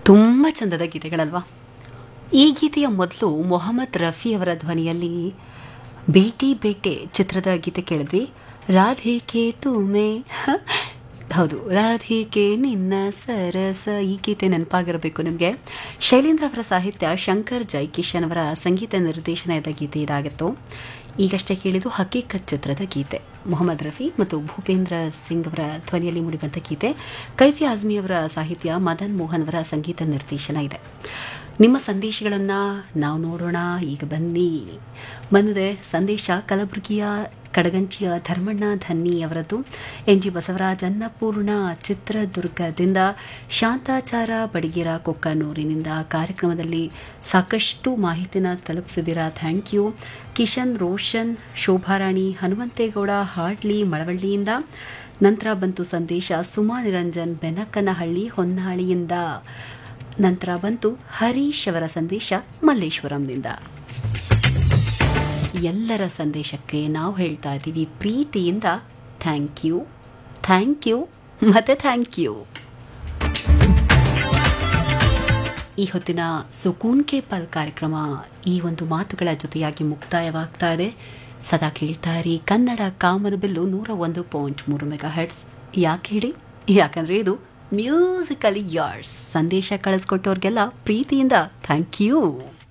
ತುಂಬ ಚಂದದ ಗೀತೆಗಳಲ್ವಾ ಈ ಗೀತೆಯ ಮೊದಲು ಮೊಹಮ್ಮದ್ ರಫಿ ಅವರ ಧ್ವನಿಯಲ್ಲಿ ಬೇಟಿ ಬೇಟೆ ಚಿತ್ರದ ಗೀತೆ ಕೇಳಿದ್ವಿ ರಾಧಿಕೆ ತುಮೆ ಹೌದು ರಾಧಿಕೆ ನಿನ್ನ ಸರಸ ಈ ಗೀತೆ ನೆನಪಾಗಿರಬೇಕು ನಿಮಗೆ ಶೈಲೇಂದ್ರ ಅವರ ಸಾಹಿತ್ಯ ಶಂಕರ್ ಜೈಕಿಶನ್ ಅವರ ಸಂಗೀತ ನಿರ್ದೇಶನದ ಗೀತೆ ಇದಾಗಿತ್ತು ಈಗಷ್ಟೇ ಕೇಳಿದ್ದು ಹಕೀಕತ್ ಚಿತ್ರದ ಗೀತೆ ಮೊಹಮ್ಮದ್ ರಫಿ ಮತ್ತು ಭೂಪೇಂದ್ರ ಸಿಂಗ್ ಅವರ ಧ್ವನಿಯಲ್ಲಿ ಮೂಡಿಬಂದ ಗೀತೆ ಕೈಫಿ ಆಜ್ಮಿ ಅವರ ಸಾಹಿತ್ಯ ಮದನ್ ಮೋಹನ್ ಅವರ ಸಂಗೀತ ನಿರ್ದೇಶನ ಇದೆ ನಿಮ್ಮ ಸಂದೇಶಗಳನ್ನು ನಾವು ನೋಡೋಣ ಈಗ ಬನ್ನಿ ಬಂದಿದೆ ಸಂದೇಶ ಕಲಬುರಗಿಯ ಕಡಗಂಚಿಯ ಧರ್ಮಣ್ಣ ಧನ್ನಿ ಅವರದ್ದು ಎನ್ ಜಿ ಬಸವರಾಜ್ ಅನ್ನಪೂರ್ಣ ಚಿತ್ರದುರ್ಗದಿಂದ ಶಾಂತಾಚಾರ ಬಡಿಗೆರ ಕೊಕ್ಕನೂರಿನಿಂದ ಕಾರ್ಯಕ್ರಮದಲ್ಲಿ ಸಾಕಷ್ಟು ಮಾಹಿತಿನ ತಲುಪಿಸಿದ್ದೀರಾ ಥ್ಯಾಂಕ್ ಯು ಕಿಶನ್ ರೋಷನ್ ಶೋಭಾರಾಣಿ ಹನುಮಂತೇಗೌಡ ಹಾಡ್ಲಿ ಮಳವಳ್ಳಿಯಿಂದ ನಂತರ ಬಂತು ಸಂದೇಶ ಸುಮಾ ನಿರಂಜನ್ ಬೆನಕನಹಳ್ಳಿ ಹೊನ್ನಾಳಿಯಿಂದ ನಂತರ ಬಂತು ಹರೀಶ್ ಅವರ ಸಂದೇಶ ಮಲ್ಲೇಶ್ವರಂನಿಂದ ಎಲ್ಲರ ಸಂದೇಶಕ್ಕೆ ನಾವು ಹೇಳ್ತಾ ಇದ್ದೀವಿ ಪ್ರೀತಿಯಿಂದ ಥ್ಯಾಂಕ್ ಯು ಥ್ಯಾಂಕ್ ಯು ಮತ್ತೆ ಥ್ಯಾಂಕ್ ಯು ಈ ಹೊತ್ತಿನ ಸುಕೂನ್ ಕೆ ಪಲ್ ಕಾರ್ಯಕ್ರಮ ಈ ಒಂದು ಮಾತುಗಳ ಜೊತೆಯಾಗಿ ಮುಕ್ತಾಯವಾಗ್ತಾ ಇದೆ ಸದಾ ಕೇಳ್ತಾ ಇರಿ ಕನ್ನಡ ಕಾಮನಬಿಲ್ಲು ನೂರ ಒಂದು ಪಾಯಿಂಟ್ ಮೂರು ಮೆಗಾ ಹೆಡ್ಸ್ ಯಾಕೆ ಹೇಳಿ ಯಾಕಂದರೆ ಇದು ಮ್ಯೂಸಿಕಲಿ ಯಾರ್ಸ್ ಸಂದೇಶ ಕಳಿಸ್ಕೊಟ್ಟವ್ರಿಗೆಲ್ಲ ಪ್ರೀತಿಯಿಂದ ಥ್ಯಾಂಕ್ ಯು